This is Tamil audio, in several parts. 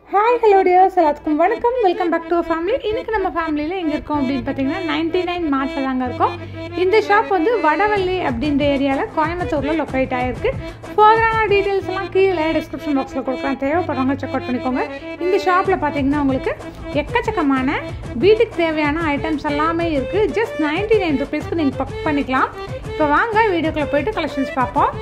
ஹாய் ஹலோ டியர்ஸ் எல்லாத்துக்கும் வணக்கம் வெல்கம் பேக் டு ஃபேமிலி இன்னைக்கு நம்ம ஃபேமிலியில் எங்கே இருக்கோம் அப்படின்னு பார்த்தீங்கன்னா நைன்டி நைன் மார்ட்டில் தாங்க இருக்கோம் இந்த ஷாப் வந்து வடவள்ளி அப்படின்ற ஏரியாவில் கோயம்புத்தூரில் லொக்கேட் ஆகிருக்கு ஃபர்தரான டீட்டெயில்ஸ் எல்லாம் கீழே டிஸ்கிரிப்ஷன் பாக்ஸில் கொடுக்குறேன் தேவைப்படுறவங்க செக் அவுட் பண்ணிக்கோங்க இந்த ஷாப்பில் பார்த்தீங்கன்னா உங்களுக்கு எக்கச்சக்கமான வீட்டுக்கு தேவையான ஐட்டம்ஸ் எல்லாமே இருக்குது ஜஸ்ட் நைன்டி நைன் ருபீஸ்க்கு நீங்கள் பக் பண்ணிக்கலாம் இப்போ வாங்க வீடியோக்குள்ளே போயிட்டு கலெக்ஷன்ஸ் பார்ப்போம்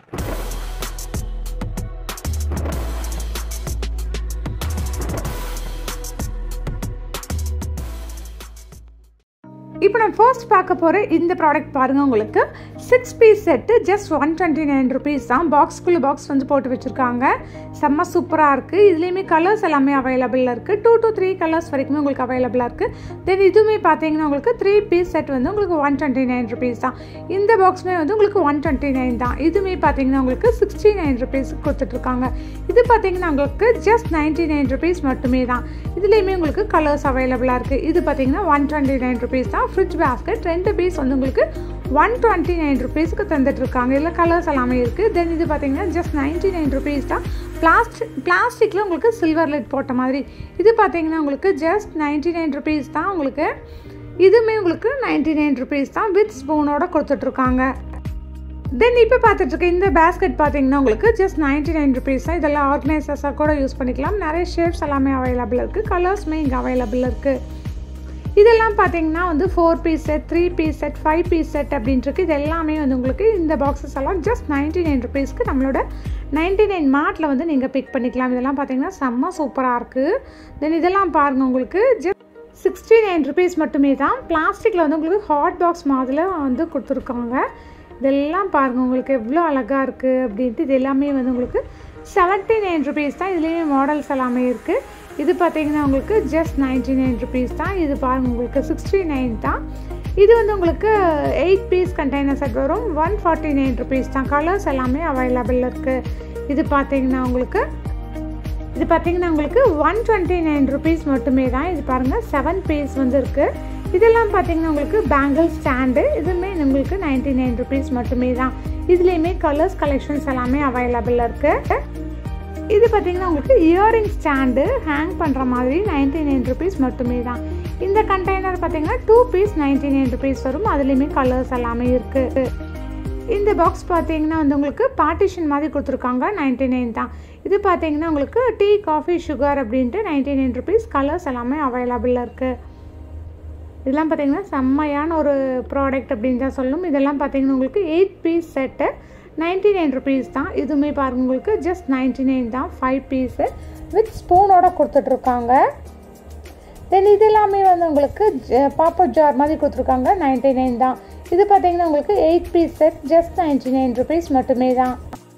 இப்போ நான் ஃபர்ஸ்ட் பார்க்க போகிற இந்த ப்ராடக்ட் பாருங்கள் உங்களுக்கு six piece set just one twenty nine rupees தான் பாக்ஸ்குள்ளே பாக்ஸ் வந்து போட்டு வச்சுருக்காங்க செம்ம சூப்பராக இருக்குது இதுலேயுமே கலர்ஸ் எல்லாமே அவைலபிளாக இருக்குது டூ டு த்ரீ கலர்ஸ் வரைக்குமே உங்களுக்கு அவைலபிளாக இருக்குது தென் இதுவுமே பார்த்தீங்கன்னா உங்களுக்கு த்ரீ பீஸ் செட் வந்து உங்களுக்கு ஒன் டுவெண்ட்டி நைன் ருபீஸ் தான் இந்த பாக்ஸுமே வந்து உங்களுக்கு ஒன் டுவெண்ட்டி நைன் தான் இதுவுமே பார்த்தீங்கன்னா உங்களுக்கு சிக்ஸ்டி நைன் ருபீஸுக்கு கொடுத்துட்ருக்காங்க இது பார்த்தீங்கன்னா உங்களுக்கு ஜஸ்ட் நைன்ட்டி நைன் ருபீஸ் மட்டுமே தான் இதுலேயுமே உங்களுக்கு கலர்ஸ் அவைலபிளாக இருக்குது இது பார்த்தீங்கன்னா ஒன் டுவெண்ட்டி நைன் ருபீஸ் தான் ஃப்ரிட்ஜ் பேஸ்கெட் ரெண்டு பீஸ் வந்து உங்களுக்கு ஒன் டுவெண்ட்டி நைன் ருபீஸ்க்கு தந்துட்டுருக்காங்க இதில் கலர்ஸ் எல்லாமே இருக்குது தென் இது பார்த்தீங்கன்னா ஜஸ்ட் நைன்ட்டி நைன் ருபீஸ் தான் பிளாஸ்டிக் பிளாஸ்டிக்கில் உங்களுக்கு சில்வர் லைட் போட்ட மாதிரி இது பார்த்தீங்கன்னா உங்களுக்கு ஜஸ்ட் நைன்ட்டி நைன் ருபீஸ் தான் உங்களுக்கு இதுவுமே உங்களுக்கு நைன்ட்டி நைன் ருபீஸ் தான் வித் ஸ்பூனோட கொடுத்துட்ருக்காங்க தென் இப்போ பார்த்துட்ருக்க இந்த பேஸ்கெட் பார்த்தீங்கன்னா உங்களுக்கு ஜஸ்ட் நைன்ட்டி நைன் ருபீஸ் தான் இதெல்லாம் ஆர்கனைசர்ஸாக கூட யூஸ் பண்ணிக்கலாம் நிறைய ஷேப்ஸ் எல்லாமே அவைலபிள் இருக்குது கலர்ஸுமே இங்கே அவைலபிள் இருக்குது இதெல்லாம் பார்த்தீங்கன்னா வந்து four piece set three piece set five piece set அப்படின்ட்டு இது எல்லாமே வந்து உங்களுக்கு இந்த பாக்ஸஸ் எல்லாம் ஜஸ்ட் நைன்ட்டி நைன் ருபீஸ்க்கு நம்மளோட நைன்ட்டி நைன் மார்ட்டில் வந்து நீங்கள் பிக் பண்ணிக்கலாம் இதெல்லாம் பார்த்தீங்கன்னா செம்ம சூப்பராக இருக்குது தென் இதெல்லாம் பாருங்கள் உங்களுக்கு ஜஸ்ட் சிக்ஸ்டி நைன் ருபீஸ் மட்டுமே தான் பிளாஸ்டிக்கில் வந்து உங்களுக்கு ஹாட் பாக்ஸ் மாதிரில வந்து கொடுத்துருக்காங்க இதெல்லாம் பாருங்கள் உங்களுக்கு எவ்வளோ அழகாக இருக்குது அப்படின்ட்டு இது எல்லாமே வந்து உங்களுக்கு செவன்ட்டி நைன் ருபீஸ் தான் இதுலேயுமே மாடல்ஸ் எல்லாமே இருக்குது இது பார்த்தீங்கன்னா உங்களுக்கு ஜஸ்ட் நைன்ட்டி நைன் ருபீஸ் தான் இது பாருங்கள் உங்களுக்கு சிக்ஸ்டி நைன் தான் இது வந்து உங்களுக்கு எயிட் பீஸ் கண்டெய்னர் செட் வரும் ஒன் ஃபார்ட்டி நைன் ருபீஸ் தான் கலர்ஸ் எல்லாமே அவைலபிள் இருக்குது இது பார்த்தீங்கன்னா உங்களுக்கு இது பார்த்தீங்கன்னா உங்களுக்கு ஒன் டுவெண்ட்டி நைன் ருபீஸ் மட்டுமே தான் இது பாருங்கள் செவன் பீஸ் வந்து இருக்குது இதெல்லாம் பார்த்தீங்கன்னா உங்களுக்கு பேங்கிள் ஸ்டாண்டு இதுவுமே உங்களுக்கு நைன்ட்டி நைன் ருபீஸ் மட்டுமே தான் இதுலேயுமே கலர்ஸ் கலெக்ஷன்ஸ் எல்லாமே அவைலபிள் இருக்குது இது பார்த்தீங்கன்னா உங்களுக்கு இயரிங் ஸ்டாண்டு ஹேங் பண்ணுற மாதிரி நைன்ட்டி நைன் ருபீஸ் மட்டுமே தான் இந்த கண்டெய்னர் பார்த்தீங்கன்னா two piece ninety nine rupees வரும் அதுலேயுமே கலர்ஸ் எல்லாமே இருக்குது இந்த பாக்ஸ் பார்த்தீங்கன்னா வந்து உங்களுக்கு பார்ட்டிஷன் மாதிரி கொடுத்துருக்காங்க நைன்ட்டி நைன் தான் இது பார்த்தீங்கன்னா உங்களுக்கு டீ காஃபி சுகர் அப்படின்ட்டு நைன்ட்டி நைன் ருபீஸ் கலர்ஸ் எல்லாமே அவைலபிளாக இருக்குது இதெல்லாம் பார்த்தீங்கன்னா செம்மையான ஒரு ப்ராடக்ட் அப்படின்னு தான் சொல்லணும் இதெல்லாம் பார்த்தீங்கன்னா உங்களுக்கு eight piece set ninety nine rupees தான் இதுவுமே பாருங்கள் உங்களுக்கு ஜஸ்ட் நைன்ட்டி நைன் தான் ஃபைவ் பீஸு வித் ஸ்பூனோட கொடுத்துட்ருக்காங்க தென் இது எல்லாமே வந்து உங்களுக்கு பாப்பா ஜார் மாதிரி கொடுத்துருக்காங்க நைன்ட்டி நைன் தான் இது பார்த்தீங்கன்னா உங்களுக்கு eight piece set just ninety nine rupees மட்டுமே தான்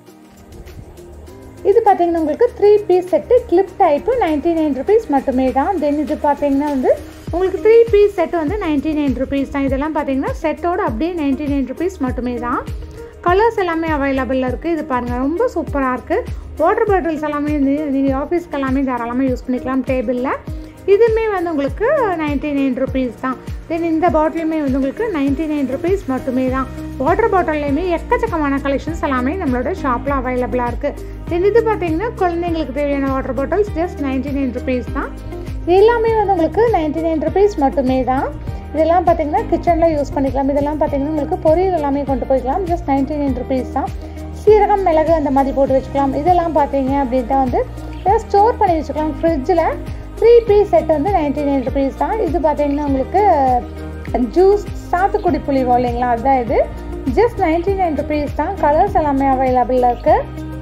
இது பார்த்தீங்கன்னா உங்களுக்கு three piece set clip type ninety nine rupees மட்டுமே தான் தென் இது பார்த்தீங்கன்னா வந்து உங்களுக்கு த்ரீ பீஸ் செட் வந்து நைன்ட்டி நைன் ருபீஸ் தான் இதெல்லாம் பார்த்தீங்கன்னா செட்டோட அப்படியே நைன்ட்டி நைன் ருபீஸ் மட்டுமே தான் கலர்ஸ் எல்லாமே அவைலபிளில் இருக்குது இது பாருங்கள் ரொம்ப சூப்பராக இருக்குது வாட்டர் பாட்டில்ஸ் எல்லாமே வந்து நீங்கள் ஆஃபீஸ்க்கு எல்லாமே தாராளமாக யூஸ் பண்ணிக்கலாம் டேபிளில் இதுவுமே வந்து உங்களுக்கு நைன்ட்டி நைன் ருபீஸ் தான் தென் இந்த பாட்டிலுமே வந்து உங்களுக்கு நைன்ட்டி நைன் ருபீஸ் மட்டுமே தான் வாட்டர் பாட்டில்லையுமே எக்கச்சக்கமான கலெக்ஷன்ஸ் எல்லாமே நம்மளோட ஷாப்பில் அவைலபிளாக இருக்குது தென் இது பார்த்தீங்கன்னா குழந்தைங்களுக்கு தேவையான water bottles just ninety nine rupees தான் இது எல்லாமே வந்து உங்களுக்கு நைன்ட்டி நைன் ருபீஸ் மட்டுமே தான் இதெல்லாம் பார்த்தீங்கன்னா கிச்சனில் யூஸ் பண்ணிக்கலாம் இதெல்லாம் பார்த்தீங்கன்னா உங்களுக்கு பொரியல் எல்லாமே கொண்டு போய்க்கலாம் ஜஸ்ட் நைன்ட்டி நைன் ருபீஸ் தான் சீரகம் மிளகு அந்த மாதிரி போட்டு வச்சுக்கலாம் இதெல்லாம் பார்த்தீங்க அப்படின்ட்டு வந்து ஸ்டோர் பண்ணி வச்சுக்கலாம் ஃப்ரிட்ஜில் த்ரீ பீஸ் செட் வந்து நைன்ட்டி நைன் ருபீஸ் தான் இது பார்த்தீங்கன்னா உங்களுக்கு ஜூஸ் சாத்துக்குடி புளிவோ இல்லைங்களா அதுதான் இது ஜஸ்ட் நைன்ட்டி நைன் ருபீஸ் தான் கலர்ஸ் எல்லாமே அவைலபிளாக இருக்குது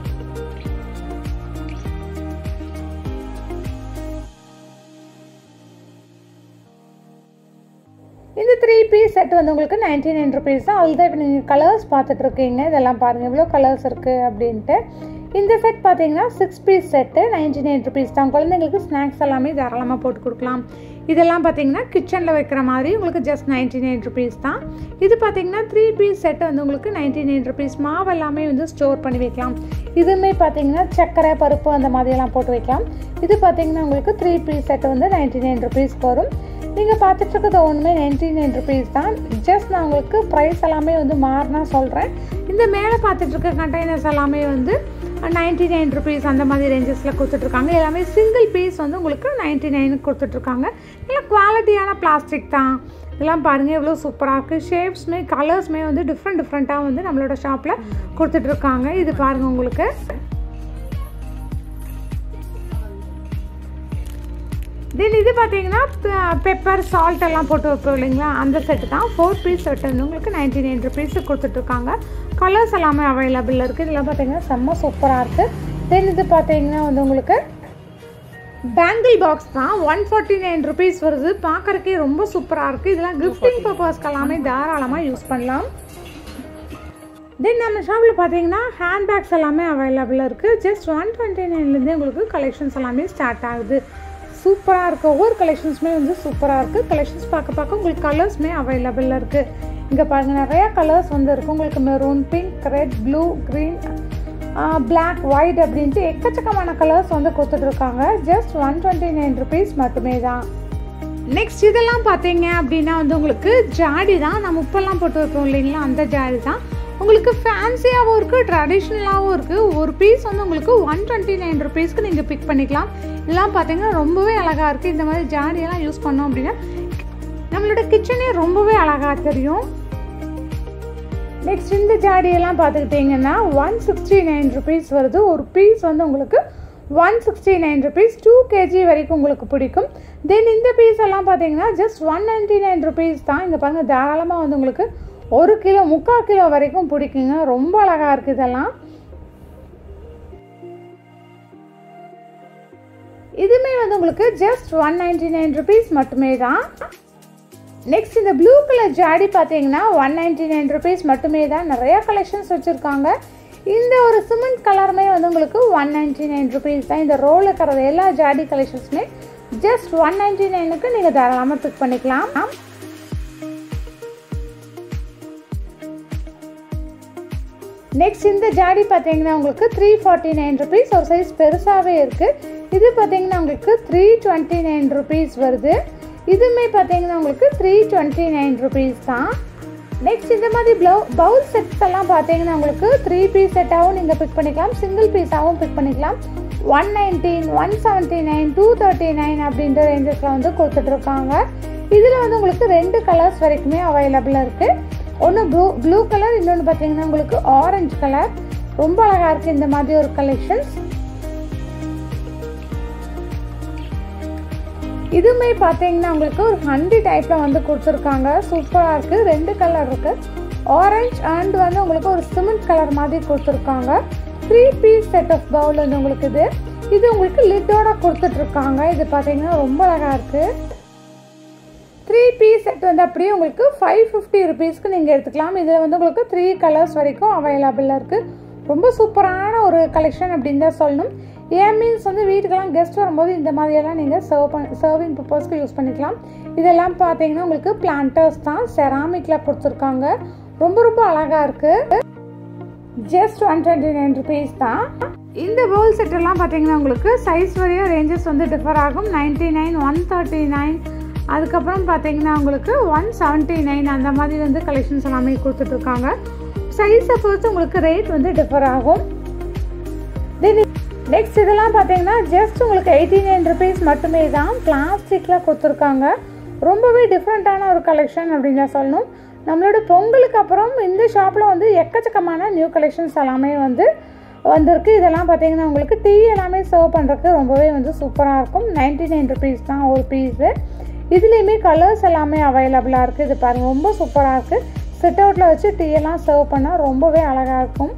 இந்த த்ரீ பீஸ் செட் வந்து உங்களுக்கு நைன்டி நைன் ருபீஸ் தான் அதுதான் இப்போ நீங்கள் கலர்ஸ் பார்த்துட்ருக்கீங்க இதெல்லாம் பாருங்கள் எவ்வளோ கலர்ஸ் இருக்குது அப்படின்ட்டு இந்த செட் பார்த்தீங்கன்னா six piece set ninety nine rupees தான் குழந்தைங்களுக்கு ஸ்நாக்ஸ் எல்லாமே தாராளமாக போட்டு கொடுக்கலாம் இதெல்லாம் பார்த்தீங்கன்னா கிச்சனில் வைக்கிற மாதிரி உங்களுக்கு ஜஸ்ட் நைன்டி நைன் ருபீஸ் தான் இது பார்த்தீங்கன்னா த்ரீ பீஸ் செட் வந்து உங்களுக்கு நைன்டி நைன் ருபீஸ் மாவு எல்லாமே வந்து ஸ்டோர் பண்ணி வைக்கலாம் இதுவுமே பார்த்தீங்கன்னா சர்க்கரை பருப்பு அந்த மாதிரியெல்லாம் போட்டு வைக்கலாம் இது பார்த்தீங்கன்னா உங்களுக்கு த்ரீ பீஸ் செட் வந்து நைன்டி நைன் ருபீஸ்க்கு வரும் நீங்கள் பார்த்துட்டு இருக்கிறது ஒன்றுமே நைன்டி நைன் ருபீஸ் தான் ஜஸ்ட் நான் உங்களுக்கு ப்ரைஸ் எல்லாமே வந்து மாறினா சொல்கிறேன் இந்த மேலே பார்த்துட்டு இருக்க கண்டெய்னர்ஸ் எல்லாமே வந்து நைன்ட்டி நைன் ருபீஸ் அந்த மாதிரி ரேஞ்சஸில் கொடுத்துட்ருக்காங்க எல்லாமே சிங்கிள் பீஸ் வந்து உங்களுக்கு நைன்ட்டி நைனுக்கு கொடுத்துட்ருக்காங்க இல்லை குவாலிட்டியான பிளாஸ்டிக் தான் இதெல்லாம் பாருங்கள் எவ்வளோ சூப்பராக இருக்குது ஷேப்ஸ்மே கலர்ஸ்மே வந்து டிஃப்ரெண்ட் டிஃப்ரெண்ட்டாக வந்து நம்மளோட ஷாப்பில் கொடுத்துட்ருக்காங்க இது பாருங்கள் உங்களுக்கு தென் இது பார்த்தீங்கன்னா பெப்பர் சால்ட் எல்லாம் போட்டு வைப்போம் இல்லைங்களா அந்த செட்டு தான் ஃபோர் பீஸ் செட் வந்து உங்களுக்கு நைன்டி நைன் ருபீஸுக்கு கொடுத்துட்ருக்காங்க கலர்ஸ் எல்லாமே அவைலபிள் இருக்குது இதெல்லாம் பார்த்தீங்கன்னா செம்ம சூப்பராக இருக்குது தென் இது பார்த்தீங்கன்னா வந்து உங்களுக்கு பேங்கிள் பாக்ஸ் தான் ஒன் ஃபார்ட்டி நைன் ருபீஸ் வருது பார்க்குறக்கே ரொம்ப சூப்பராக இருக்குது இதெல்லாம் கிஃப்டிங் பர்பஸ்க்கு எல்லாமே தாராளமாக யூஸ் பண்ணலாம் தென் நம்ம ஷாப்பில் பார்த்தீங்கன்னா ஹேண்ட் பேக்ஸ் எல்லாமே அவைலபிளாக இருக்குது ஜஸ்ட் ஒன் டுவெண்ட்டி நைன்லேருந்தே உங்களுக்கு கலெக்ஷன்ஸ் எல்லாமே ஸ்டார்ட் ஆகுது சூப்பராக இருக்குது ஒவ்வொரு கலெக்ஷன்ஸுமே வந்து சூப்பராக இருக்குது கலெக்ஷன்ஸ் பார்க்க பார்க்க உங்களுக்கு கலர்ஸுமே அவைலபிளாக இருக்குது இங்கே பாருங்கள் நிறையா கலர்ஸ் வந்து இருக்குது உங்களுக்கு maroon pink red blue green black white அப்படின்ட்டு எக்கச்சக்கமான கலர்ஸ் வந்து கொடுத்துட்ருக்காங்க just one twenty nine rupees மட்டுமே தான் நெக்ஸ்ட் இதெல்லாம் பார்த்தீங்க அப்படின்னா வந்து உங்களுக்கு ஜாடி தான் நம்ம உப்பெல்லாம் போட்டு வைப்போம் இல்லைங்களா அந்த ஜாடி தான் உங்களுக்கு ஃபேன்சியாகவும் இருக்குது ட்ரெடிஷ்னலாகவும் இருக்குது ஒரு பீஸ் வந்து உங்களுக்கு ஒன் டுவெண்ட்டி நைன் ருபீஸ்க்கு நீங்கள் பிக் பண்ணிக்கலாம் இதெல்லாம் பார்த்தீங்கன்னா ரொம்பவே அழகாக இருக்குது இந்த மாதிரி ஜாடியெல்லாம் யூஸ் பண்ணோம் அப்படின்னா நம்மளோட கிச்சனே ரொம்பவே அழகாக தெரியும் நெக்ஸ்ட் இந்த ஜாடியெல்லாம் பார்த்துக்கிட்டிங்கன்னா ஒன் சிக்ஸ்டி நைன் ருபீஸ் வருது ஒரு பீஸ் வந்து உங்களுக்கு one sixty nine rupees two KG வரைக்கும் உங்களுக்கு பிடிக்கும் தென் இந்த பீஸ் எல்லாம் பார்த்தீங்கன்னா just one ninety nine rupees தான் இங்கே பாருங்கள் தாராளமாக வந்து உங்களுக்கு ஒரு கிலோ முக்கால் கிலோ வரைக்கும் பிடிக்குங்க ரொம்ப அழகாக இருக்குது இதெல்லாம் இதுமே வந்து உங்களுக்கு just one ninety nine rupees மட்டுமே தான் நெக்ஸ்ட் இந்த ப்ளூ கலர் ஜாடி பார்த்தீங்கன்னா ஒன் நைன்டி நைன் ருபீஸ் மட்டுமே தான் நிறையா கலெக்ஷன்ஸ் வச்சுருக்காங்க இந்த ஒரு சிமெண்ட் கலருமே வந்து உங்களுக்கு ஒன் நைன்டி நைன் ருபீஸ் தான் இந்த ரோல் இருக்கிற எல்லா ஜாடி கலெக்ஷன்ஸுமே ஜஸ்ட் ஒன் நைன்டி நைனுக்கு நீங்கள் தாராளமாக பிக் பண்ணிக்கலாம் நெக்ஸ்ட் இந்த ஜாடி பார்த்தீங்கன்னா உங்களுக்கு த்ரீ ஃபார்ட்டி நைன் ருபீஸ் ஒரு சைஸ் பெருசாகவே இருக்குது இது பார்த்தீங்கன்னா உங்களுக்கு த்ரீ டுவெண்ட்டி நைன் ருபீஸ் வருது இதுவுமே பார்த்தீங்கன்னா உங்களுக்கு த்ரீ டுவெண்ட்டி நைன் ருபீஸ் தான் நெக்ஸ்ட் இந்த மாதிரி ப்ளவு பவுல் செட்ஸ் எல்லாம் பார்த்தீங்கன்னா உங்களுக்கு த்ரீ பீஸ் செட்டாகவும் நீங்கள் பிக் பண்ணிக்கலாம் சிங்கிள் பீஸாகவும் பிக் பண்ணிக்கலாம் one nineteen one seventy nine two thirty nine அப்படின்ற ரேஞ்சஸில் வந்து கொடுத்துட்ருக்காங்க இதில் வந்து உங்களுக்கு ரெண்டு கலர்ஸ் வரைக்குமே அவைலபிளாக இருக்குது ஒன்று ப்ளூ ப்ளூ கலர் இன்னொன்று பார்த்தீங்கன்னா உங்களுக்கு ஆரஞ்சு கலர் ரொம்ப அழகாக இருக்குது இந்த மாதிரி ஒரு கலெக்ஷன்ஸ் இதுவுமே பார்த்தீங்கன்னா உங்களுக்கு ஒரு ஹண்டி டைப்பில் வந்து கொடுத்துருக்காங்க சூப்பராக இருக்குது ரெண்டு கலர் இருக்குது ஆரஞ்ச் அண்ட் வந்து உங்களுக்கு ஒரு சிமெண்ட் கலர் மாதிரி கொடுத்துருக்காங்க three piece set of bowl வந்து உங்களுக்கு இது இது உங்களுக்கு லிட்டோட கொடுத்துட்ருக்காங்க இது பார்த்தீங்கன்னா ரொம்ப அழகாக இருக்குது த்ரீ பீஸ் செட் வந்து அப்படியே உங்களுக்கு ஃபைவ் ஃபிஃப்டி ருபீஸ்க்கு நீங்கள் எடுத்துக்கலாம் இதில் வந்து உங்களுக்கு த்ரீ கலர்ஸ் வரைக்கும் அவைலபிளாக இருக்குது ரொம்ப சூப்பரான ஒரு கலெக்ஷன் அப்படின்னு தான் சொல்லணும் ஏன் மீன்ஸ் வந்து வீட்டுக்கெல்லாம் கெஸ்ட் வரும்போது இந்த மாதிரியெல்லாம் நீங்கள் சர்வ் பண்ண சர்விங் பர்பஸ்க்கு யூஸ் பண்ணிக்கலாம் இதெல்லாம் பார்த்தீங்கன்னா உங்களுக்கு பிளான்டர்ஸ் தான் செராமிக்கில் கொடுத்துருக்காங்க ரொம்ப ரொம்ப அழகாக இருக்குது just one twenty nine rupees தான் இந்த பவுல் செட் எல்லாம் பார்த்தீங்கன்னா உங்களுக்கு சைஸ் வரையும் ரேஞ்சஸ் வந்து டிஃபர் ஆகும் ninety nine one thirty nine அதுக்கப்புறம் பார்த்தீங்கன்னா உங்களுக்கு ஒன் செவன்ட்டி நைன் அந்த மாதிரி வந்து கலெக்ஷன்ஸ் எல்லாமே கொடுத்துட்ருக்காங்க சைஸை பொறுத்து உங்களுக்கு ரேட் வந்து டிஃபர் ஆகும் தென் நெக்ஸ்ட் இதெல்லாம் பார்த்தீங்கன்னா ஜஸ்ட் உங்களுக்கு எயிட்டி நைன் ருபீஸ் மட்டுமே தான் பிளாஸ்டிக்கில் கொடுத்துருக்காங்க ரொம்பவே டிஃப்ரெண்ட்டான ஒரு கலெக்ஷன் அப்படின்னு தான் சொல்லணும் நம்மளோட பொங்கலுக்கு அப்புறம் இந்த ஷாப்பில் வந்து எக்கச்சக்கமான நியூ கலெக்ஷன்ஸ் எல்லாமே வந்து வந்திருக்கு இதெல்லாம் பார்த்தீங்கன்னா உங்களுக்கு டீ எல்லாமே சர்வ் பண்ணுறதுக்கு ரொம்பவே வந்து சூப்பராக இருக்கும் நைன்டி நைன் ருபீஸ் தான் ஒரு பீஸு இதுலேயுமே கலர்ஸ் எல்லாமே அவைலபிளாக இருக்குது இது பாருங்கள் ரொம்ப சூப்பராக இருக்குது சிட் அவுட்டில் வச்சு டீ எல்லாம் சர்வ் பண்ணால் ரொம்பவே அழகாக இருக்கும்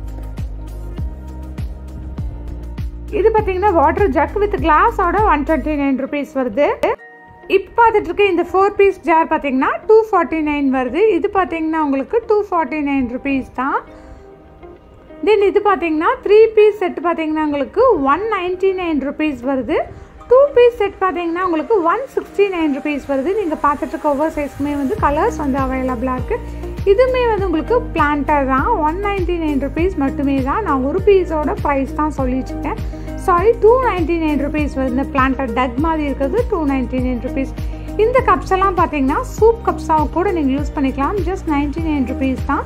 இது பார்த்தீங்கன்னா வாட்டர் ஜக் வித் கிளாஸோட ஒன் டுவெண்ட்டி நைன் ருபீஸ் வருது இப்போ பார்த்துட்டு இருக்க இந்த ஃபோர் பீஸ் ஜார் பார்த்தீங்கன்னா டூ ஃபார்ட்டி நைன் வருது இது பார்த்தீங்கன்னா உங்களுக்கு டூ ஃபார்ட்டி நைன் ருபீஸ் தான் தென் இது பார்த்தீங்கன்னா த்ரீ பீஸ் செட் பார்த்தீங்கன்னா உங்களுக்கு ஒன் நைன்ட்டி நைன் ருபீஸ் வருது டூ பீஸ் செட் பார்த்தீங்கன்னா உங்களுக்கு ஒன் சிக்ஸ்டி நைன் ருபீஸ் வருது நீங்கள் பார்த்துட்டு இருக்க ஒவ்வொரு சைஸ்க்குமே வந்து கலர்ஸ் வந்து அவைலபிளாக இருக்குது இதுவுமே வந்து உங்களுக்கு பிளான்டர் தான் ஒன் நைன்ட்டி நைன் ருபீஸ் மட்டுமே தான் நான் ஒரு பீஸோட ப்ரைஸ் தான் சொல்லிட்டுருக்கேன் sorry two ninety nine rupees வருது இந்த பிளான்டர் டக் மாதிரி இருக்கிறது டூ நைன்ட்டி நைன் ருபீஸ் இந்த கப்ஸ் எல்லாம் பார்த்தீங்கன்னா சூப் கப்ஸாக கூட நீங்கள் யூஸ் பண்ணிக்கலாம் ஜஸ்ட் நைன்ட்டி நைன் ருபீஸ் தான்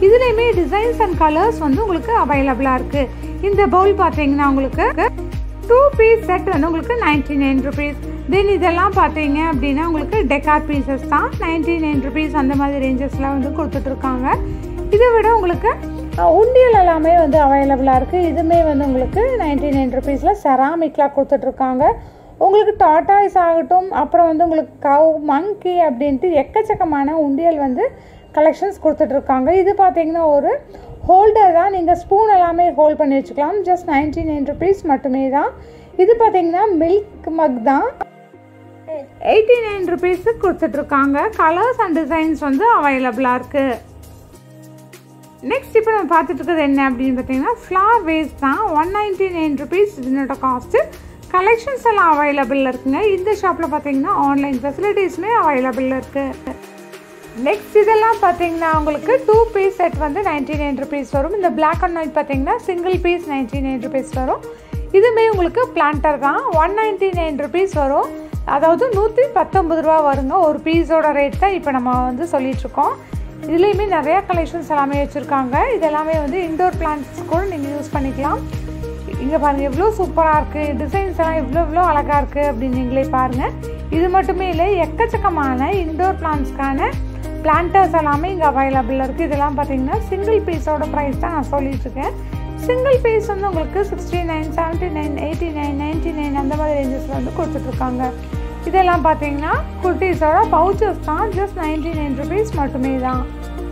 இதுலேயுமே டிசைன்ஸ் அண்ட் கலர்ஸ் வந்து உங்களுக்கு அவைலபிளாக இருக்குது இந்த பவுல் பார்த்தீங்கன்னா உங்களுக்கு டூ பீஸ் செட் வந்து உங்களுக்கு நைன்டி நைன் ருபீஸ் தென் இதெல்லாம் பார்த்தீங்க அப்படின்னா உங்களுக்கு டெக்கார் பீசஸ் தான் நைன்டி நைன் ருபீஸ் அந்த மாதிரி ரேஞ்சஸில் வந்து கொடுத்துட்ருக்காங்க இதை விட உங்களுக்கு உண்டியல் எல்லாமே வந்து அவைலபிளாக இருக்குது இதுவுமே வந்து உங்களுக்கு நைன்டி நைன் ருபீஸில் செராமிக்லாம் கொடுத்துட்ருக்காங்க உங்களுக்கு டாட்டாய்ஸ் ஆகட்டும் அப்புறம் வந்து உங்களுக்கு கவ் மங்கி அப்படின்ட்டு எக்கச்சக்கமான உண்டியல் வந்து கலெக்ஷன்ஸ் கொடுத்துட்ருக்காங்க இது பார்த்தீங்கன்னா ஒரு ஹோல்டர் தான் நீங்கள் ஸ்பூன் எல்லாமே ஹோல்ட் பண்ணி வச்சுக்கலாம் ஜஸ்ட் நைன்டி நைன் ருபீஸ் மட்டுமே தான் இது பார்த்தீங்கன்னா மில்க் மக் தான் எயிட்டி நைன் ருபீஸுக்கு கொடுத்துட்ருக்காங்க கலர்ஸ் அண்ட் டிசைன்ஸ் வந்து அவைலபிளாக இருக்குது நெக்ஸ்ட் இப்போ நம்ம பார்த்துட்டு இருக்கிறது என்ன அப்படின்னு பார்த்தீங்கன்னா ஃப்ளார் வேஸ்ட் தான் ஒன் நைன்டி நைன் ருபீஸ் இதனோட காஸ்ட்டு கலெக்ஷன்ஸ் எல்லாம் அவைலபிள் இருக்குங்க இந்த ஷாப்பில் பார்த்தீங்கன்னா ஆன்லைன் ஃபெசிலிட்டிஸுமே அவைலபிள் இருக்குது நெக்ஸ்ட் இதெல்லாம் பார்த்தீங்கன்னா உங்களுக்கு டூ பீஸ் செட் வந்து நைன்டி நைன் ருபீஸ் வரும் இந்த பிளாக் அண்ட் ஒயிட் பார்த்தீங்கன்னா single piece ninety nine rupees வரும் இதுவுமே உங்களுக்கு பிளான்டர் தான் ஒன் நைன்டி நைன் ருபீஸ் வரும் அதாவது நூற்றி பத்தொம்பது ரூபா வருங்க ஒரு பீஸோட ரேட் தான் இப்போ நம்ம வந்து சொல்லிகிட்ருக்கோம் இதுலேயுமே நிறையா கலெக்ஷன்ஸ் எல்லாமே வச்சுருக்காங்க இது எல்லாமே வந்து இண்டோர் பிளான்ட்ஸ் கூட நீங்கள் யூஸ் பண்ணிக்கலாம் இங்கே பாருங்கள் எவ்வளோ சூப்பராக இருக்குது டிசைன்ஸ் எல்லாம் எவ்வளோ எவ்வளோ அழகாக இருக்குது அப்படின்னு நீங்களே பாருங்கள் இது மட்டுமே இல்லை எக்கச்சக்கமான இண்டோர் பிளான்ட்ஸ்க்கான பிளான்டர்ஸ் எல்லாமே இங்கே அவைலபிள் இருக்குது இதெல்லாம் பார்த்தீங்கன்னா சிங்கிள் பீஸோட ப்ரைஸ் தான் நான் சொல்லிட்டு இருக்கேன் சிங்கிள் பீஸ் வந்து உங்களுக்கு sixty nine seventy nine eighty nine ninety nine அந்த மாதிரி ரேஞ்சஸில் வந்து கொடுத்துட்ருக்காங்க இதெல்லாம் பார்த்தீங்கன்னா குர்த்திஸோட பவுச்சஸ் தான் ஜஸ்ட் நைன்டி நைன் ருபீஸ் மட்டுமே தான்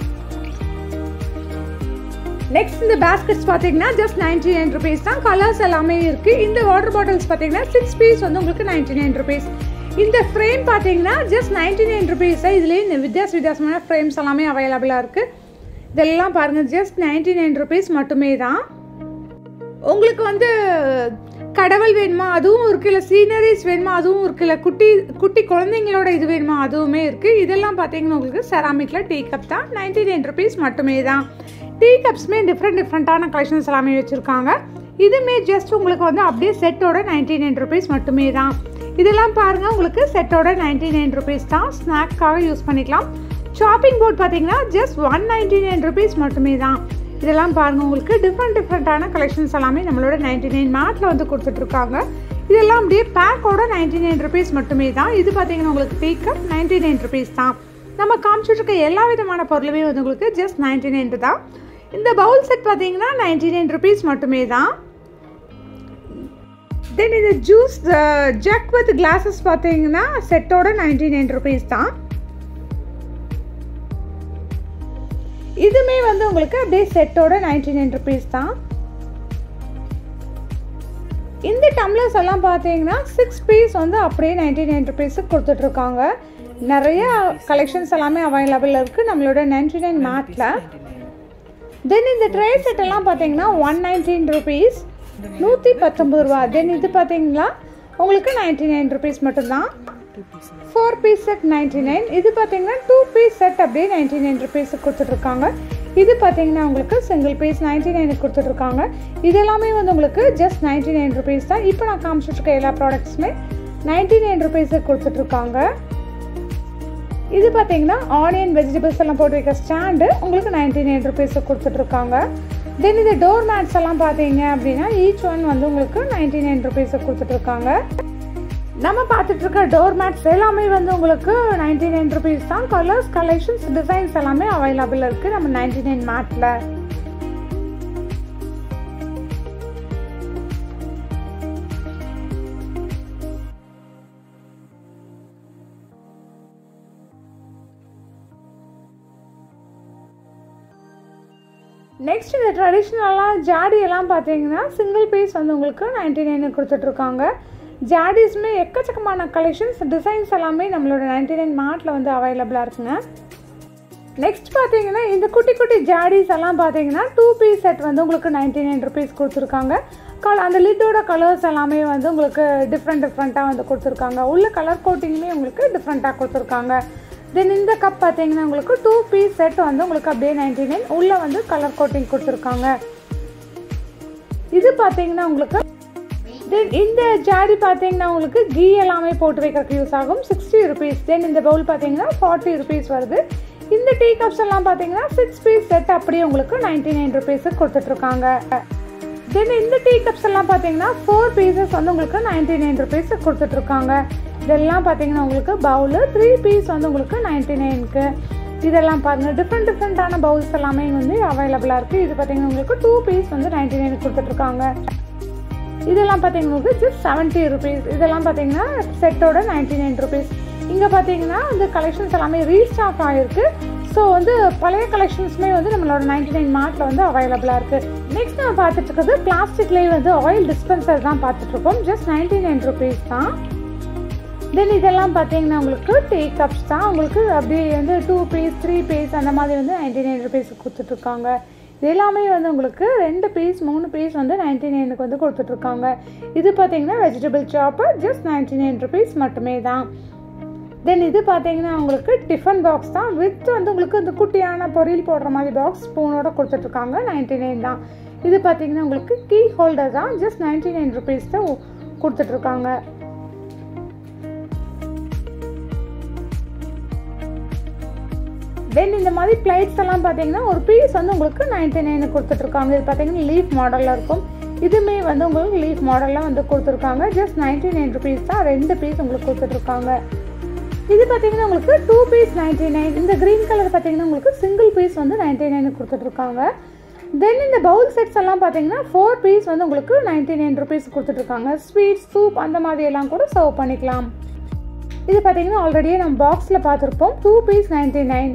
நெக்ஸ்ட் இந்த பேஸ்கெட்ஸ் பார்த்தீங்கன்னா ஜஸ்ட் நைன்டி நைன் ருபீஸ் தான் கலர்ஸ் எல்லாமே இருக்குது இந்த வாட்டர் பாட்டில்ஸ் பார்த்தீங்கன்னா சிக்ஸ் பீஸ் வந்து உங்களுக்கு நைன்டி நைன் ருபீஸ் இந்த ஃப்ரேம் பார்த்தீங்கன்னா ஜஸ்ட் நைன்டி நைன் ருபீஸ் இதுலேயே வித்தியாச வித்தியாசமான ஃப்ரேம்ஸ் எல்லாமே அவைலபிளாக இருக்குது இதெல்லாம் பாருங்கள் ஜஸ்ட் நைன்டி நைன் ருபீஸ் மட்டுமே தான் உங்களுக்கு வந்து கடவுள் வேணுமா அதுவும் இருக்கு இல்லை சீனரிஸ் வேணுமா அதுவும் இருக்கு இல்லை குட்டி குட்டி குழந்தைங்களோட இது வேணுமா அதுவுமே இருக்குது இதெல்லாம் பார்த்தீங்கன்னா உங்களுக்கு செராமிக்கில் டீ கப் தான் நைன்டி நைன் ருபீஸ் மட்டுமே தான் டீ கப்ஸுமே டிஃப்ரெண்ட் டிஃப்ரெண்ட்டான கலெக்ஷன்ஸ் எல்லாமே வச்சுருக்காங்க இதுவுமே ஜஸ்ட் உங்களுக்கு வந்து அப்படியே செட்டோட நைன்டி நைன் ருபீஸ் மட்டுமே தான் இதெல்லாம் பாருங்கள் உங்களுக்கு செட்டோட நைன்டி நைன் ருபீஸ் தான் ஸ்நாக்காக யூஸ் பண்ணிக்கலாம் ஷாப்பிங் போர்ட் பார்த்தீங்கன்னா just one ninety nine rupees மட்டுமே தான் இதெல்லாம் பாருங்கள் உங்களுக்கு டிஃப்ரெண்ட் டிஃப்ரெண்ட்டான கலெக்ஷன்ஸ் எல்லாமே நம்மளோட நைன்டி நைன் மேட்டில் வந்து கொடுத்துட்ருக்காங்க இதெல்லாம் அப்படியே பேக்கோட நைன்டி நைன் ருபீஸ் மட்டுமே தான் இது பார்த்தீங்கன்னா உங்களுக்கு tea cup ninety nine rupees தான் நம்ம காமிச்சிட்ருக்க எல்லா விதமான பொருளுமே வந்து உங்களுக்கு ஜஸ்ட் நைன்டி நைன் தான் இந்த பவுல் செட் பார்த்தீங்கன்னா நைன்டி நைன் ருபீஸ் மட்டுமே தான் தென் இந்த ஜூஸ் ஜக் வித் கிளாஸஸ் பார்த்தீங்கன்னா செட்டோட நைன்டி நைன் ருபீஸ் தான் இதுமே வந்து உங்களுக்கு அப்படியே செட்டோட நைன்டி நைன் ருபீஸ் தான் இந்த டம்ளர்ஸ் எல்லாம் பார்த்தீங்கன்னா சிக்ஸ் பீஸ் வந்து அப்படியே நைன்டி நைன் ருபீஸுக்கு கொடுத்துட்ருக்காங்க நிறைய கலெக்ஷன்ஸ் எல்லாமே அவைலபிள் இருக்குது நம்மளோட நைன்டி நைன் மேட்டில் தென் இந்த ட்ரே செட் எல்லாம் பார்த்தீங்கன்னா ஒன் நைன்டீன் ருபீஸ் நூற்றி பத்தொம்பது ரூபா தென் இது பார்த்தீங்கன்னா உங்களுக்கு நைன்டி நைன் ருபீஸ் மட்டும்தான் four piece set ninety nine இது பார்த்தீங்கன்னா டூ பீஸ் செட் அப்படியே நைன்டி நைன் ருபீஸுக்கு கொடுத்துட்ருக்காங்க இது பார்த்தீங்கன்னா உங்களுக்கு சிங்கிள் பீஸ் நைன்டி நைனுக்கு கொடுத்துட்ருக்காங்க இது எல்லாமே வந்து உங்களுக்கு ஜஸ்ட் நைன்டி நைன் ருபீஸ் தான் இப்போ நான் காமிச்சிட்ருக்க எல்லா ப்ராடக்ட்ஸுமே நைன்டி நைன் ருபீஸுக்கு கொடுத்துட்ருக்காங்க இது பார்த்தீங்கன்னா ஆனியன் வெஜிடபிள்ஸ் எல்லாம் போட்டு வைக்க ஸ்டாண்டு உங்களுக்கு நைன்டி நைன் ருபீஸுக்கு கொடுத்துட்ருக்காங்க தென் இது டோர் மேட்ஸ் எல்லாம் பார்த்தீங்க அப்படின்னா ஈச் ஒன் வந்து உங்களுக்கு நைன்டி நைன் ருபீஸுக்கு கொடுத்துட்ருக்காங்க நம்ம பார்த்துட்டு இருக்க டோர் மேட்ஸ் எல்லாமே வந்து உங்களுக்கு நைன்டி நைன் ருபீஸ் தான் கலர்ஸ் கலெக்ஷன்ஸ் டிசைன்ஸ் எல்லாமே அவைலபிள் இருக்குது நம்ம நைன்டி நைன் மேட்டில் நெக்ஸ்ட் இந்த ட்ரெடிஷ்னலாக ஜாடி எல்லாம் பார்த்தீங்கன்னா சிங்கிள் பீஸ் வந்து உங்களுக்கு நைன்டி நைனுக்கு கொடுத்துட்ருக்காங்க ஜாடிஸுமே எக்கச்சக்கமான கலெக்ஷன்ஸ் டிசைன்ஸ் எல்லாமே நம்மளோட நைன்டி நைன் மார்ட்டில் வந்து அவைலபிளாக இருக்குங்க நெக்ஸ்ட் பார்த்தீங்கன்னா இந்த குட்டி குட்டி ஜாடிஸ் எல்லாம் பார்த்தீங்கன்னா டூ பீஸ் செட் வந்து உங்களுக்கு நைன்டி நைன் ருபீஸ் கொடுத்துருக்காங்க கல அந்த லிட்டோட கலர்ஸ் எல்லாமே வந்து உங்களுக்கு டிஃப்ரெண்ட் டிஃப்ரெண்ட்டாக வந்து கொடுத்துருக்காங்க உள்ள கலர் கோட்டிங்குமே உங்களுக்கு டிஃப்ரெண்ட்டாக கொடுத்துருக்காங்க தென் இந்த கப் பார்த்தீங்கன்னா உங்களுக்கு டூ பீஸ் செட் வந்து உங்களுக்கு அப்படியே நைன்டி நைன் உள்ளே வந்து கலர் கோட்டிங் கொடுத்துருக்காங்க இது பார்த்தீங்கன்னா உங்களுக்கு தென் இந்த ஜாடி பார்த்தீங்கன்னா உங்களுக்கு கீ எல்லாமே போட்டு வைக்கிறதுக்கு யூஸ் ஆகும் சிக்ஸ்டி ருபீஸ் தென் இந்த பவுல் பார்த்தீங்கன்னா ஃபார்ட்டி ருபீஸ் வருது இந்த டீ கப்ஸ் எல்லாம் பார்த்தீங்கன்னா சிக்ஸ் பீஸ் செட் அப்படியே உங்களுக்கு நைன்டி நைன் ருபீஸுக்கு கொடுத்துட்ருக்காங்க தென் இந்த டீ கப்ஸ் எல்லாம் பார்த்தீங்கன்னா ஃபோர் பீசஸ் வந்து உங்களுக்கு நைன்டி நைன் ருபீஸுக்கு கொடுத்துட்ருக்காங்க இதெல்லாம் பார்த்தீங்கன்னா உங்களுக்கு பவுலு த்ரீ பீஸ் வந்து உங்களுக்கு நைன்டி நைனுக்கு இதெல்லாம் பாருங்கள் டிஃப்ரெண்ட் டிஃப்ரெண்ட்டான பவுல்ஸ் எல்லாமே வந்து அவைலபிளாக இருக்குது இது பார்த்தீங்கன்னா உங்களுக்கு டூ பீஸ் வந்து நைன்டி நைனுக்கு கொடுத்துட்ருக்காங்க இதெல்லாம் பார்த்தீங்கன்னா உங்களுக்கு ஜஸ்ட் செவன்ட்டி ருபீஸ் இதெல்லாம் பார்த்தீங்கன்னா செட்டோட நைன்டி நைன் ருபீஸ் இங்கே பார்த்தீங்கன்னா இந்த கலெக்ஷன்ஸ் எல்லாமே ரீஸ்டாக் ஆகிருக்கு ஸோ வந்து பழைய கலெக்ஷன்ஸுமே வந்து நம்மளோட நைன்டி நைன் மார்ட்டில் வந்து அவைலபிளாக இருக்குது நெக்ஸ்ட் நம்ம பார்த்துட்டு இருக்கிறது பிளாஸ்டிக்லேயே வந்து ஆயில் டிஸ்பென்சர் தான் பார்த்துட்ருக்கோம் ஜஸ்ட் நைன்டி நைன் ருபீஸ் தான் தென் இதெல்லாம் பார்த்தீங்கன்னா உங்களுக்கு டீ கப்ஸ் தான் உங்களுக்கு அப்படியே வந்து டூ பீஸ் த்ரீ பீஸ் அந்த மாதிரி வந்து நைன்டி நைன் ருபீஸுக்கு கொடுத்துட்ருக்காங்க இது எல்லாமே வந்து உங்களுக்கு ரெண்டு பீஸ் மூணு பீஸ் வந்து நைன்டி நைனுக்கு வந்து கொடுத்துட்ருக்காங்க இது பார்த்தீங்கன்னா வெஜிடபிள் சாப்பு ஜஸ்ட் நைன்டி நைன் ருபீஸ் மட்டுமே தான் தென் இது பார்த்தீங்கன்னா உங்களுக்கு டிஃபன் பாக்ஸ் தான் வித் வந்து உங்களுக்கு இந்த குட்டியான பொரியல் போடுற மாதிரி பாக்ஸ் ஸ்பூனோட கொடுத்துட்ருக்காங்க நைன்டி நைன் தான் இது பார்த்தீங்கன்னா உங்களுக்கு கீ ஹோல்டர் தான் ஜஸ்ட் நைன்டி நைன் ருபீஸ் தான் கொடுத்துட்ருக்காங்க தென் இந்த மாதிரி பிளேட்ஸ் எல்லாம் பார்த்தீங்கன்னா ஒரு பீஸ் வந்து உங்களுக்கு நைன்டி நைனுக்கு கொடுத்துட்ருக்காங்க இது பார்த்தீங்கன்னா லீஃப் மாடலில் இருக்கும் இதுவுமே வந்து உங்களுக்கு லீஃப் மாடலில் வந்து கொடுத்துருக்காங்க ஜஸ்ட் நைன்டி நைன் ருபீஸ் தான் ரெண்டு பீஸ் உங்களுக்கு கொடுத்துட்ருக்காங்க இது பார்த்தீங்கன்னா உங்களுக்கு டூ பீஸ் நைன்டி நைன் இந்த க்ரீன் கலர் பார்த்தீங்கன்னா உங்களுக்கு சிங்கிள் பீஸ் வந்து நைன்டி நைனுக்கு கொடுத்துட்ருக்காங்க தென் இந்த பவுல் செட்ஸ் எல்லாம் பார்த்தீங்கன்னா ஃபோர் பீஸ் வந்து உங்களுக்கு நைன்டி நைன் ருபீஸ் கொடுத்துட்ருக்காங்க ஸ்வீட் சூப் அந்த மாதிரி எல்லாம் கூட சர்வ் பண்ணிக்கலாம் இது பார்த்தீங்கன்னா ஆல்ரெடியே நம்ம பாக்ஸில் பார்த்துருப்போம் two piece ninety nine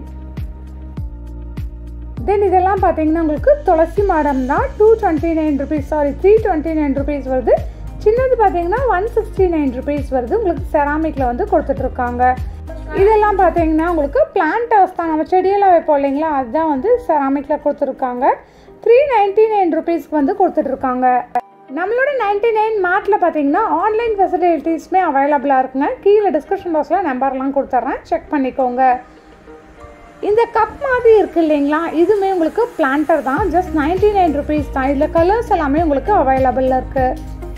then இதெல்லாம் பார்த்தீங்கன்னா உங்களுக்கு துளசி மாடம் தான் two twenty nine rupees sorry three twenty nine rupees வருது சின்னது பார்த்தீங்கன்னா ஒன் சிக்ஸ்டி நைன் ருபீஸ் வருது உங்களுக்கு செராமிக்கில் வந்து கொடுத்துட்ருக்காங்க இதெல்லாம் பார்த்தீங்கன்னா உங்களுக்கு பிளான்டர்ஸ் தான் நம்ம செடியெல்லாம் வைப்போம் இல்லைங்களா அதுதான் வந்து செராமிக்கில் கொடுத்துருக்காங்க த்ரீ நைன்ட்டி நைன் ருபீஸ்க்கு வந்து கொடுத்துட்ருக்காங்க நம்மளோட நைன்டி நைன் மார்ட்டில் பார்த்தீங்கன்னா ஆன்லைன் ஃபெசிலிட்டிஸுமே அவைலபிளாக இருக்குங்க கீழே டிஸ்கிரிப்ஷன் பாக்ஸில் நம்பர்லாம் கொடுத்துட்றேன் செக் பண்ணிக்கோங்க இந்த கப் மாதிரி இருக்கு இல்லைங்களா இதுவுமே உங்களுக்கு பிளான்டர் தான் ஜஸ்ட் நைன்டி நைன் ருபீஸ் தான் இதில் கலர்ஸ் எல்லாமே உங்களுக்கு அவைலபிளில் இருக்குது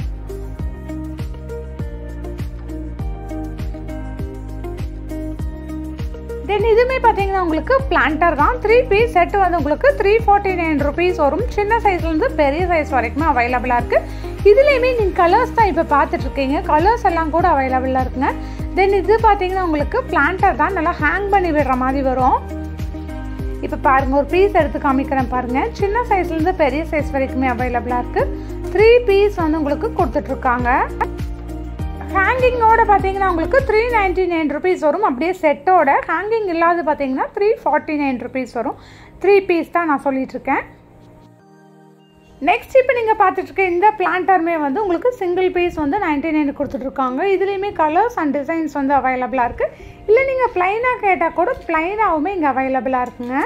தென் இதுவுமே பார்த்தீங்கன்னா உங்களுக்கு பிளான்டர் தான் த்ரீ பீஸ் செட் வந்து உங்களுக்கு த்ரீ ஃபார்ட்டி நைன் ருபீஸ் வரும் சின்ன சைஸ்லேருந்து பெரிய சைஸ் வரைக்குமே அவைலபிளாக இருக்குது இதுலேயுமே நீங்கள் கலர்ஸ் தான் இப்போ பார்த்துட்ருக்கீங்க கலர்ஸ் எல்லாம் கூட அவைலபிளாக இருக்குங்க தென் இது பார்த்தீங்கன்னா உங்களுக்கு பிளான்டர் தான் நல்லா ஹேங் பண்ணி விடுற மாதிரி வரும் இப்போ பாருங்கள் ஒரு பீஸ் எடுத்து காமிக்கிறேன் பாருங்கள் சின்ன சைஸ்லேருந்து பெரிய சைஸ் வரைக்குமே அவைலபிளாக இருக்குது த்ரீ பீஸ் வந்து உங்களுக்கு கொடுத்துட்ருக்காங்க ஹேங்கிங்கோட பார்த்தீங்கன்னா உங்களுக்கு த்ரீ நைன்டி நைன் ருபீஸ் வரும் அப்படியே செட்டோட ஹேங்கிங் இல்லாத பார்த்தீங்கன்னா த்ரீ ஃபார்ட்டி நைன் ருபீஸ் வரும் த்ரீ பீஸ் தான் நான் சொல்லிகிட்ருக்கேன் நெக்ஸ்ட் இப்போ நீங்கள் பார்த்துட்ருக்க இந்த பிளான்டருமே வந்து உங்களுக்கு சிங்கிள் பீஸ் வந்து நைன்டி நைன் கொடுத்துட்ருக்காங்க இதுலேயுமே கலர்ஸ் அண்ட் டிசைன்ஸ் வந்து அவைலபிளாக இருக்குது இல்லை நீங்கள் ப்ளைனாக கேட்டால் கூட ப்ளைனாகவுமே இங்கே அவைலபிளாக இருக்குங்க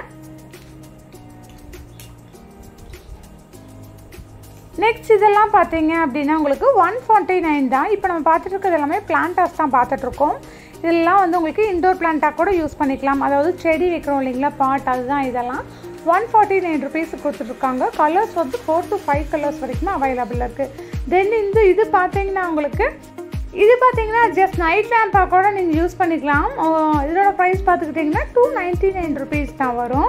நெக்ஸ்ட் இதெல்லாம் பார்த்தீங்க அப்படின்னா உங்களுக்கு ஒன் ஃபார்ட்டி நைன் தான் இப்போ நம்ம பார்த்துட்டு இருக்கிறது எல்லாமே பிளான்டர்ஸ் தான் பார்த்துட்ருக்கோம் இதெல்லாம் வந்து உங்களுக்கு இண்டோர் பிளான்ட்டாக கூட யூஸ் பண்ணிக்கலாம் அதாவது செடி வைக்கிறோம் இல்லைங்களா பாட் அதுதான் இதெல்லாம் ஒன் ஃபார்ட்டி நைன் ருபீஸ் கொடுத்துட்ருக்காங்க கலர்ஸ் வந்து ஃபோர் டு ஃபைவ் கலர்ஸ் வரைக்குமே அவைலபிள் இருக்குது தென் இந்த இது பார்த்தீங்கன்னா உங்களுக்கு இது பார்த்தீங்கன்னா ஜஸ்ட் நைட் லேம்பாக கூட நீங்கள் யூஸ் பண்ணிக்கலாம் இதோட ப்ரைஸ் பார்த்துக்கிட்டிங்கன்னா டூ நைன்ட்டி நைன் ருபீஸ் தான் வரும்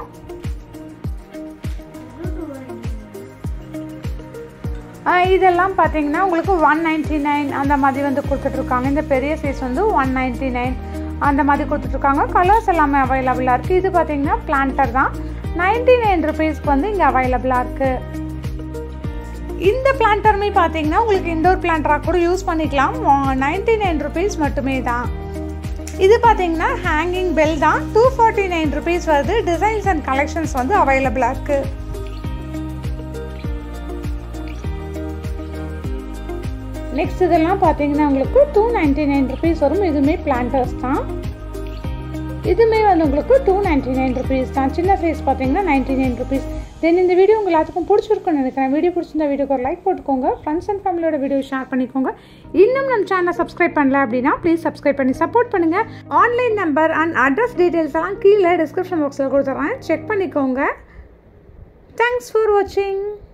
இதெல்லாம் பார்த்தீங்கன்னா உங்களுக்கு ஒன் நைன்ட்டி நைன் அந்த மாதிரி வந்து கொடுத்துட்ருக்காங்க இந்த பெரிய சைஸ் வந்து ஒன் நைன்ட்டி நைன் அந்த மாதிரி கொடுத்துட்ருக்காங்க கலர்ஸ் எல்லாமே அவைலபிளாக இருக்குது இது பார்த்தீங்கன்னா பிளான்டர் தான் நைன்ட்டி நைன் ருபீஸ்க்கு வந்து இங்கே அவைலபிளாக இருக்குது இந்த பிளான்டருமே பார்த்தீங்கன்னா உங்களுக்கு இண்டோர் பிளான்டராக கூட யூஸ் பண்ணிக்கலாம் நைன்ட்டி நைன் ருபீஸ் மட்டுமே தான் இது பார்த்தீங்கன்னா ஹேங்கிங் பெல் தான் டூ ஃபார்ட்டி நைன் ருபீஸ் வருது டிசைன்ஸ் அண்ட் கலெக்ஷன்ஸ் வந்து அவைலபிளாக இருக்குது நெக்ஸ்ட் இதெல்லாம் பார்த்தீங்கன்னா உங்களுக்கு டூ நைன்ட்டி நைன் ருபீஸ் வரும் இதுவுமே பிளான்டர்ஸ் தான் இதுவுமே வந்து உங்களுக்கு டூ நைன்ட்டி நைன் ருபீஸ் தான் சின்ன சைஸ் பார்த்தீங்கன்னா நைன்ட்டி நைன் ருபீஸ் தென் இந்த வீடியோ உங்கள் எல்லாத்துக்கும் பிடிச்சிருக்குன்னு நினைக்கிறேன் வீடியோ பிடிச்சிருந்த வீடியோக்கு ஒரு லைக் போட்டுக்கோங்க ஃப்ரெண்ட்ஸ் அண்ட் ஃபேமிலியோட வீடியோ ஷேர் பண்ணிக்கோங்க இன்னும் நம்ம சேனலை சப்ஸ்கிரைப் பண்ணல அப்படின்னா ப்ளீஸ் சப்ஸ்கிரைப் பண்ணி சப்போர்ட் பண்ணுங்கள் online number and address details எல்லாம் கீழே டிஸ்கிரிப்ஷன் பாக்ஸில் கொடுத்துட்றேன் செக் பண்ணிக்கோங்க தேங்க்ஸ் ஃபார் வாட்சிங்